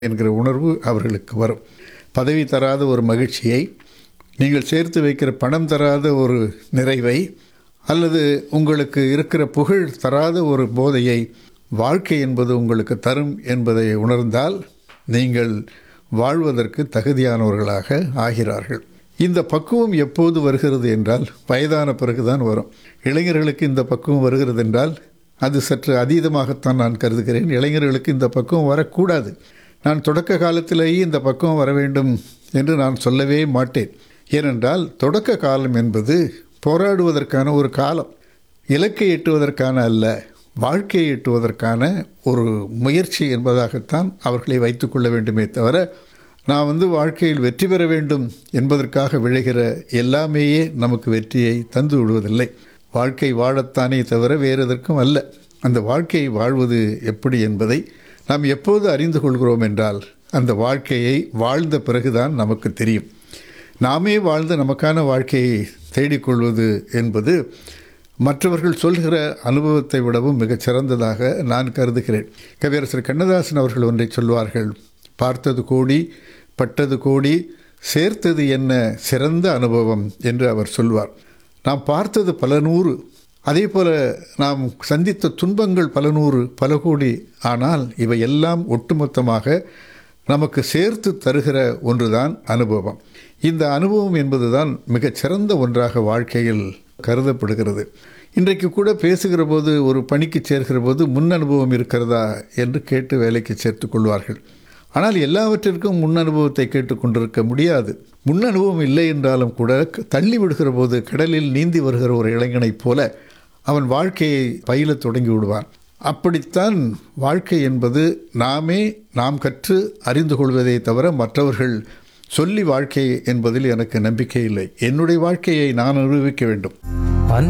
என்கிற உணர்வு அவர்களுக்கு வரும் பதவி தராத ஒரு மகிழ்ச்சியை நீங்கள் சேர்த்து வைக்கிற பணம் தராத ஒரு நிறைவை அல்லது உங்களுக்கு இருக்கிற புகழ் தராத ஒரு போதையை வாழ்க்கை என்பது உங்களுக்கு தரும் என்பதை உணர்ந்தால் நீங்கள் வாழ்வதற்கு தகுதியானவர்களாக ஆகிறார்கள் இந்த பக்குவம் எப்போது வருகிறது என்றால் வயதான பிறகுதான் வரும் இளைஞர்களுக்கு இந்த பக்குவம் வருகிறது என்றால் அது சற்று அதீதமாகத்தான் நான் கருதுகிறேன் இளைஞர்களுக்கு இந்த பக்குவம் வரக்கூடாது நான் தொடக்க காலத்திலேயே இந்த பக்குவம் வர வேண்டும் என்று நான் சொல்லவே மாட்டேன் ஏனென்றால் தொடக்க காலம் என்பது போராடுவதற்கான ஒரு காலம் இலக்கை எட்டுவதற்கான அல்ல வாழ்க்கையை எட்டுவதற்கான ஒரு முயற்சி என்பதாகத்தான் அவர்களை வைத்துக்கொள்ள வேண்டுமே தவிர நான் வந்து வாழ்க்கையில் வெற்றி பெற வேண்டும் என்பதற்காக விழைகிற எல்லாமேயே நமக்கு வெற்றியை தந்து விடுவதில்லை வாழ்க்கை வாழத்தானே தவிர வேறு எதற்கும் அல்ல அந்த வாழ்க்கையை வாழ்வது எப்படி என்பதை நாம் எப்போது அறிந்து கொள்கிறோம் என்றால் அந்த வாழ்க்கையை வாழ்ந்த பிறகுதான் நமக்கு தெரியும் நாமே வாழ்ந்து நமக்கான வாழ்க்கையை தேடிக்கொள்வது என்பது மற்றவர்கள் சொல்கிற அனுபவத்தை விடவும் மிகச் சிறந்ததாக நான் கருதுகிறேன் கவியரசர் கண்ணதாசன் அவர்கள் ஒன்றை சொல்வார்கள் பார்த்தது கோடி பட்டது கோடி சேர்த்தது என்ன சிறந்த அனுபவம் என்று அவர் சொல்வார் நாம் பார்த்தது பல நூறு அதே போல நாம் சந்தித்த துன்பங்கள் பல நூறு பல கோடி ஆனால் இவை எல்லாம் ஒட்டுமொத்தமாக நமக்கு சேர்த்து தருகிற ஒன்றுதான் அனுபவம் இந்த அனுபவம் என்பதுதான் மிகச் சிறந்த ஒன்றாக வாழ்க்கையில் கருதப்படுகிறது இன்றைக்கு கூட பேசுகிற போது ஒரு பணிக்கு சேர்கிற போது முன் அனுபவம் இருக்கிறதா என்று கேட்டு வேலைக்கு சேர்த்து கொள்வார்கள் ஆனால் எல்லாவற்றிற்கும் முன் அனுபவத்தை கேட்டுக்கொண்டிருக்க முடியாது முன் அனுபவம் இல்லை என்றாலும் கூட தள்ளி விடுகிற போது கடலில் நீந்தி வருகிற ஒரு இளைஞனைப் போல அவன் வாழ்க்கையை பயிலத் தொடங்கி விடுவான் அப்படித்தான் வாழ்க்கை என்பது நாமே நாம் கற்று அறிந்து கொள்வதை தவிர மற்றவர்கள் சொல்லி வாழ்க்கை என்பதில் எனக்கு நம்பிக்கை இல்லை என்னுடைய வாழ்க்கையை நான் அனுபவிக்க வேண்டும்